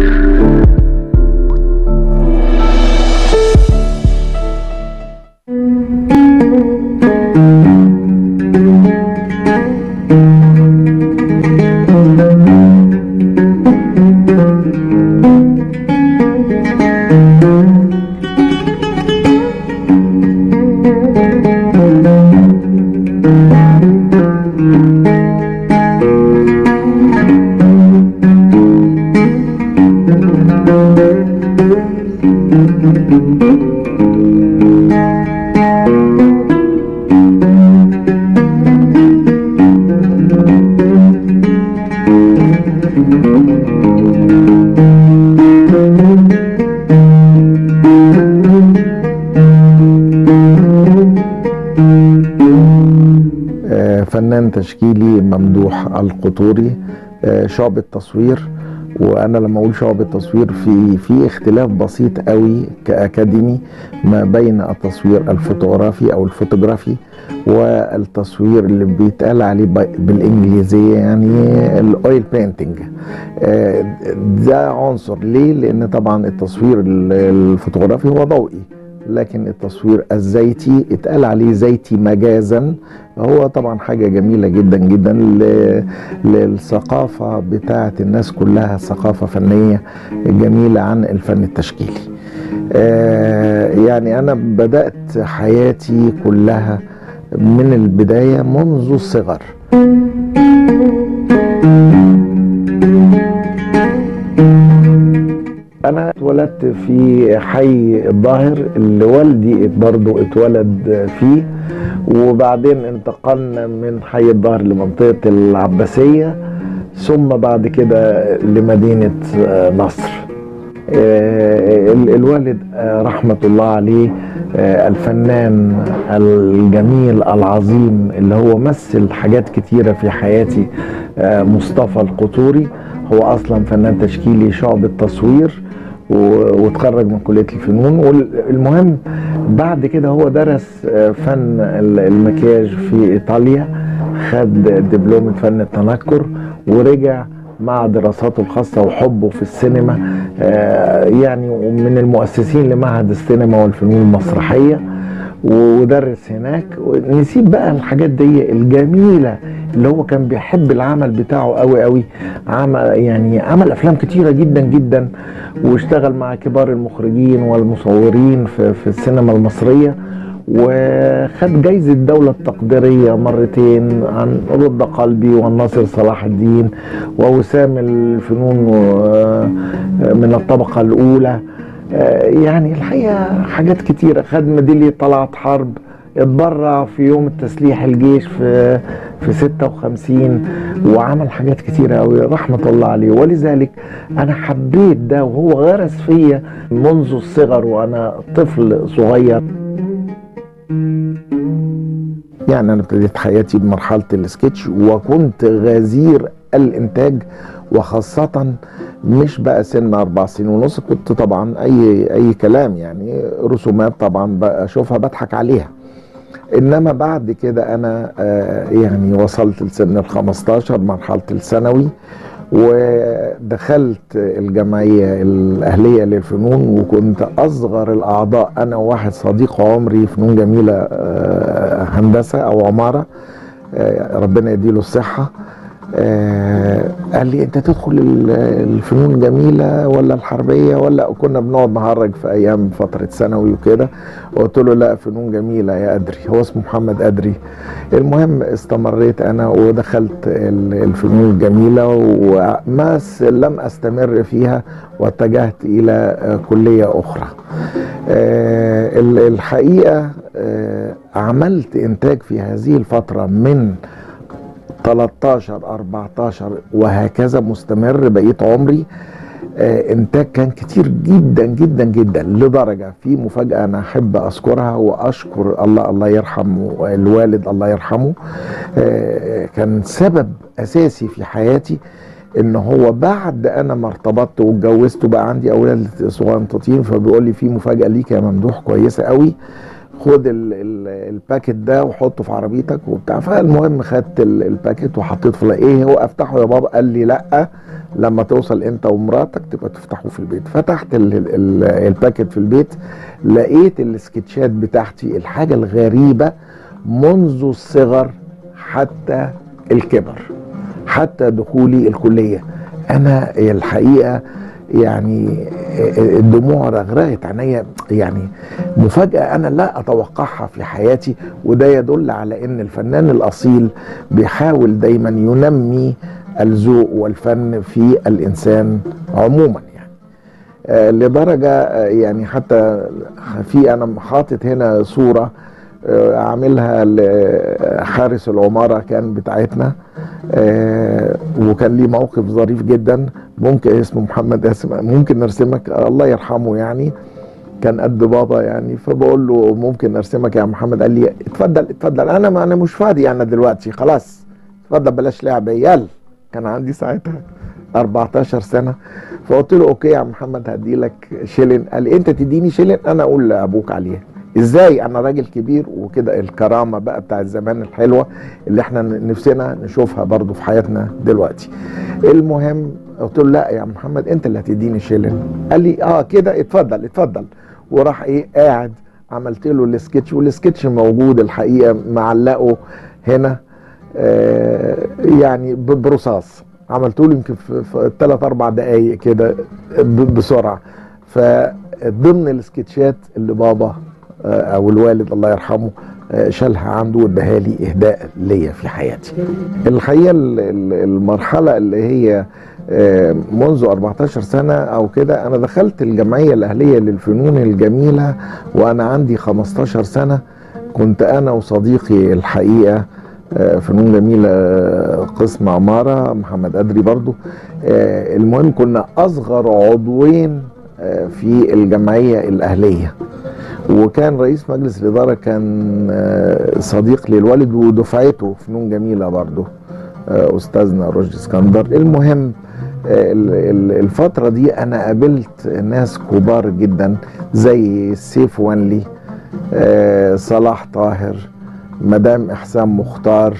آه، فنان تشكيلي ممدوح القطوري آه، شعبة تصوير وانا لما اقول شعبة تصوير في في اختلاف بسيط قوي كاكاديمي ما بين التصوير الفوتوغرافي او الفوتوغرافي والتصوير اللي بيتقال عليه ب- بالانجليزيه يعني الاويل بينتنج ده عنصر ليه لان طبعا التصوير ال- الفوتوغرافي هو ضوئي لكن التصوير الزيتي اتقال عليه زيتي مجازا هو طبعا حاجة جميلة جدا جدا ل- للثقافة بتاعة الناس كلها ثقافة فنية جميلة عن الفن التشكيلي آه، يعني أنا بدأت حياتي كلها من البداية منذ الصغر أنا اتولدت في حي الظاهر اللي والدي برضه اتولد فيه وبعدين انتقلنا من حي الظاهر لمنطقة العباسية ثم بعد كده لمدينة آه، نصر آه، ال- الوالد آه، رحمة الله عليه آه، الفنان الجميل العظيم اللي هو مثل حاجات كتيرة في حياتي آه، مصطفى القطوري هو أصلا فنان تشكيلي شعبة تصوير و- واتخرج من كلية الفنون والمهم بعد كده هو درس آه، فن ال- المكياج في إيطاليا خد دبلومة فن التنكر ورجع مع دراساته الخاصة وحبه في السينما آه، يعني ومن المؤسسين لمعهد السينما والفنون المسرحية ودرس هناك نسيب بقى الحاجات دي الجميلة اللي هو كان بيحب العمل بتاعه قوي قوي عمل يعني عمل افلام كتيرة جدا جدا واشتغل مع كبار المخرجين والمصورين في, في السينما المصرية وخد جايزة الدولة التقديرية مرتين عن رد قلبي والناصر صلاح الدين ووسام الفنون آه، من الطبقة الأولى آه، يعني الحقيقة حاجات كتيرة خد ميدالية طلعت حرب اتبرع في يوم التسليح الجيش في في 56 وعمل حاجات كتيرة قوي رحمة الله عليه ولذلك أنا حبيت ده وهو غرس فيا منذ الصغر وأنا طفل صغير يعني أنا ابتديت حياتي بمرحلة السكتش وكنت غزير الإنتاج وخاصة مش بقى سن أربع سنين ونص كنت طبعا أي أي كلام يعني رسومات طبعا بشوفها بضحك عليها انما بعد كده انا آه، يعني وصلت لسن ال 15 مرحله الثانوي ودخلت الجمعيه الاهليه للفنون وكنت اصغر الاعضاء انا وواحد صديق عمري فنون جميله آه، هندسه او عماره آه، ربنا يديله الصحه آه، قال لي انت تدخل ال- الفنون الجميله ولا الحربيه ولا كنا بنقعد نهرج في ايام فتره ثانوي وكده قلت له لا فنون جميله يا ادري هو اسمه محمد ادري المهم استمريت انا ودخلت ال- الفنون الجميله وما س- لم استمر فيها واتجهت الى آه، كليه اخرى آه، ال- الحقيقه آه، عملت انتاج في هذه الفتره من 13 14 وهكذا مستمر بقيت عمري آه، انتاج كان كتير جدا جدا جدا لدرجه في مفاجاه انا احب اذكرها واشكر الله الله يرحمه الوالد الله يرحمه آه، كان سبب اساسي في حياتي ان هو بعد انا ما ارتبطت واتجوزت وبقى عندي اولاد صغنطتين فبيقول لي في مفاجاه ليك يا ممدوح كويسه قوي خد ال ال الباكت ده وحطه في عربيتك وبتاع فالمهم خدت ال- الباكت وحطيته في ايه هو افتحه يا بابا قال لي لا لما توصل انت ومراتك تبقى تفتحه في البيت فتحت ال ال الباكت في البيت لقيت السكتشات بتاعتي الحاجه الغريبه منذ الصغر حتى الكبر حتى دخولي الكليه انا الحقيقه يعني الدموع رغرغت عينيا يعني مفاجاه انا لا اتوقعها في حياتي وده يدل على ان الفنان الاصيل بيحاول دايما ينمي الذوق والفن في الانسان عموما يعني آه، لدرجه آه، يعني حتى في انا حاطط هنا صوره آه، عاملها لحارس العماره كان بتاعتنا آه، وكان ليه موقف ظريف جدا ممكن اسمه محمد اسم ممكن نرسمك الله يرحمه يعني كان قد بابا يعني فبقول له ممكن ارسمك يا محمد قال لي اتفضل اتفضل انا ما انا مش فاضي انا دلوقتي خلاص اتفضل بلاش لعب يلا كان عندي ساعتها 14 سنه فقلت له اوكي يا محمد هدي لك شيلن قال لي انت تديني شيلن انا اقول لابوك عليها ازاي انا راجل كبير وكده الكرامه بقى بتاع الزمان الحلوه اللي احنا نفسنا نشوفها برضو في حياتنا دلوقتي المهم قلت له لا يا محمد انت اللي هتديني شيلن قال لي اه كده اتفضل اتفضل وراح ايه قاعد عملت له السكتش والسكتش موجود الحقيقه معلقه هنا آه يعني ب- برصاص عملته له يمكن في, في ثلاث اربع دقائق كده ب- بسرعه فضمن السكتشات اللي بابا آه، او الوالد الله يرحمه آه، شالها عنده واداها لي اهداء ليا في حياتي. الحقيقه ال- ال- المرحله اللي هي آه، منذ 14 سنه او كده انا دخلت الجمعيه الاهليه للفنون الجميله وانا عندي 15 سنه كنت انا وصديقي الحقيقه آه، فنون جميله آه، قسم عماره محمد ادري برضو آه، المهم كنا اصغر عضوين آه، في الجمعيه الاهليه وكان رئيس مجلس الإدارة كان آه، صديق للوالد ودفعته فنون جميلة برضه آه، أستاذنا رشدي اسكندر المهم آه، ال- ال- الفترة دي أنا قابلت ناس كبار جدا زي سيف وانلي آه، صلاح طاهر مدام إحسان مختار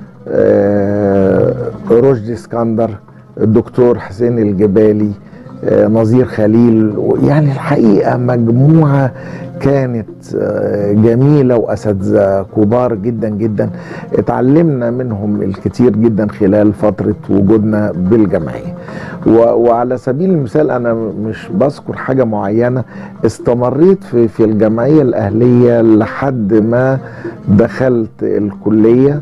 آه، رشدي اسكندر الدكتور حسين الجبالي آه، نظير خليل يعني الحقيقة مجموعة كانت آه، جميلة وأساتذة كبار جدا جدا اتعلمنا منهم الكثير جدا خلال فترة وجودنا بالجمعية و- وعلى سبيل المثال أنا مش بذكر حاجة معينة استمريت في, في الجمعية الأهلية لحد ما دخلت الكلية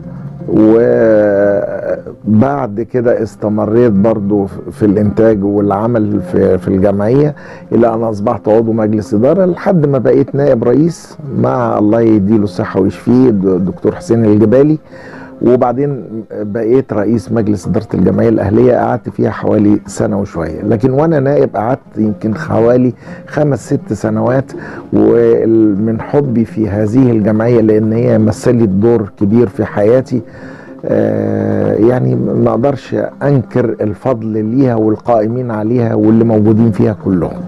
وبعد كده استمريت برضو في الانتاج والعمل في, في الجمعيه الى ان اصبحت عضو مجلس اداره لحد ما بقيت نائب رئيس مع الله يديله الصحه ويشفيه الدكتور حسين الجبالي وبعدين بقيت رئيس مجلس اداره الجمعيه الاهليه قعدت فيها حوالي سنه وشويه لكن وانا نائب قعدت يمكن حوالي خمس ست سنوات ومن حبي في هذه الجمعيه لان هي مثلت دور كبير في حياتي آه، يعني ما اقدرش انكر الفضل ليها والقائمين عليها واللي موجودين فيها كلهم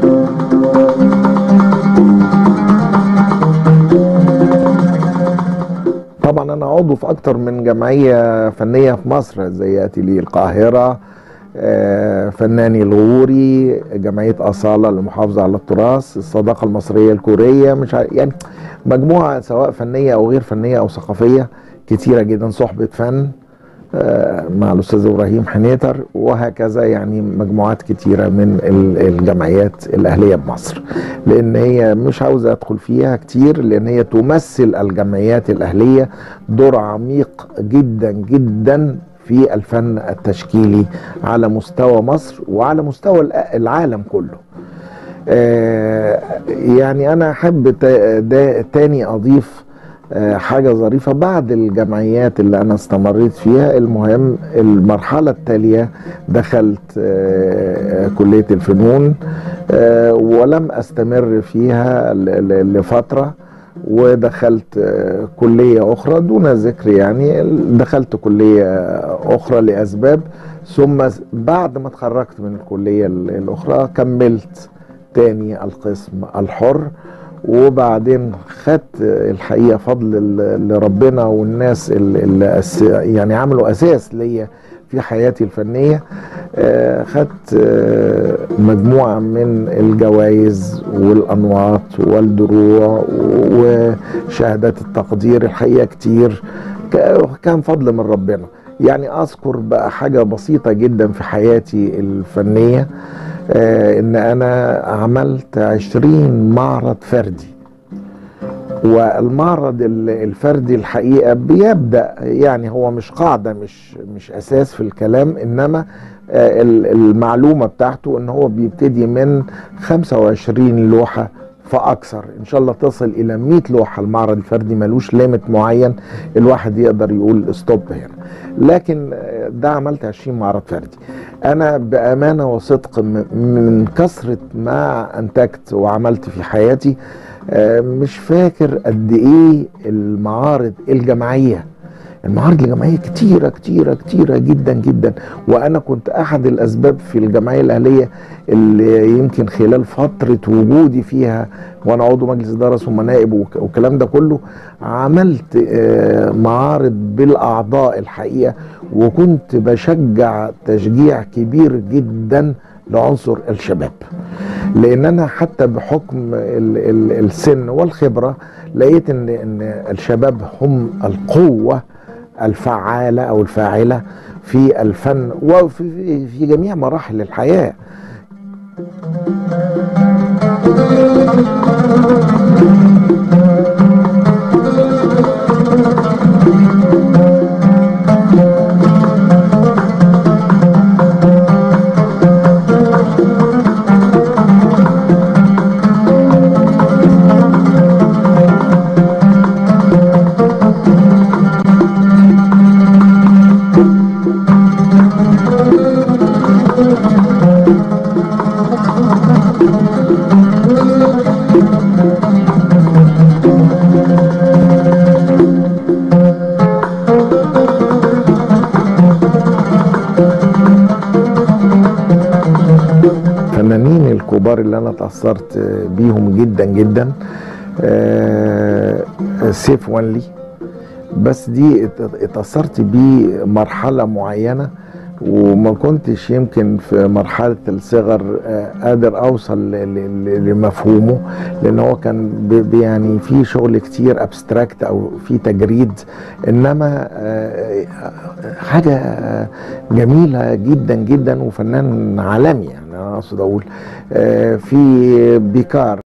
طبعا انا عضو في اكتر من جمعيه فنيه في مصر زي اتيليه القاهره آه، فناني الغوري جمعيه اصاله للمحافظه على التراث الصداقه المصريه الكوريه مش عارف يعني مجموعه سواء فنيه او غير فنيه او ثقافيه كتيره جدا صحبه فن آه، مع الاستاذ ابراهيم حنيتر وهكذا يعني مجموعات كتيره من ال- الجمعيات الاهليه بمصر لان هي مش عاوز ادخل فيها كتير لان هي تمثل الجمعيات الاهليه دور عميق جدا جدا في الفن التشكيلي على مستوى مصر وعلى مستوى الع- العالم كله آه، يعني انا احب تا- دا- تاني اضيف آه، حاجة ظريفة بعد الجمعيات اللي أنا استمريت فيها المهم المرحلة التالية دخلت آه، كلية الفنون آه، ولم أستمر فيها ل- ل- لفترة ودخلت آه، كلية أخرى دون ذكر يعني دخلت كلية أخرى لأسباب ثم بعد ما اتخرجت من الكلية ال- الأخرى كملت تاني القسم الحر وبعدين خدت الحقيقه فضل ال- لربنا والناس اللي اللي أس يعني عملوا اساس ليا في حياتي الفنيه آه، خدت آه، مجموعه من الجوائز والانواط والدروع وشهادات التقدير الحقيقه كتير ك- كان فضل من ربنا يعني اذكر بقى حاجه بسيطه جدا في حياتي الفنيه آه، ان انا عملت عشرين معرض فردي والمعرض ال- الفردي الحقيقه بيبدا يعني هو مش قاعده مش مش اساس في الكلام انما آه، ال- المعلومه بتاعته ان هو بيبتدي من 25 لوحه فاكثر ان شاء الله تصل الى 100 لوحه المعرض الفردي ملوش ليميت معين الواحد يقدر يقول ستوب هنا لكن آه، ده عملت 20 معرض فردي انا بامانه وصدق م- من كثره ما انتجت وعملت في حياتي آه، مش فاكر قد ايه المعارض الجماعيه المعارض الجماعيه كتيره كتيره كتيره جدا جدا وانا كنت احد الاسباب في الجمعيه الاهليه اللي يمكن خلال فتره وجودي فيها وانا عضو مجلس اداره ثم نائب وك- والكلام ده كله عملت آه، معارض بالاعضاء الحقيقه وكنت بشجع تشجيع كبير جدا لعنصر الشباب لان انا حتى بحكم ال ال السن والخبره لقيت ان ان الشباب هم القوه الفعاله او الفاعله في الفن وفي في- في جميع مراحل الحياه الفنانين الكبار اللي انا اتاثرت بيهم جدا جدا آه، سيف وانلي بس دي ات- اتاثرت بيه مرحله معينه وما كنتش يمكن في مرحله الصغر آه، قادر اوصل ل- ل- ل- لمفهومه لان هو كان بي- بي- يعني في شغل كتير ابستراكت او في تجريد انما آه، حاجه آه، جميله جدا جدا وفنان عالمي يعني انا اقصد اقول آه، في بيكار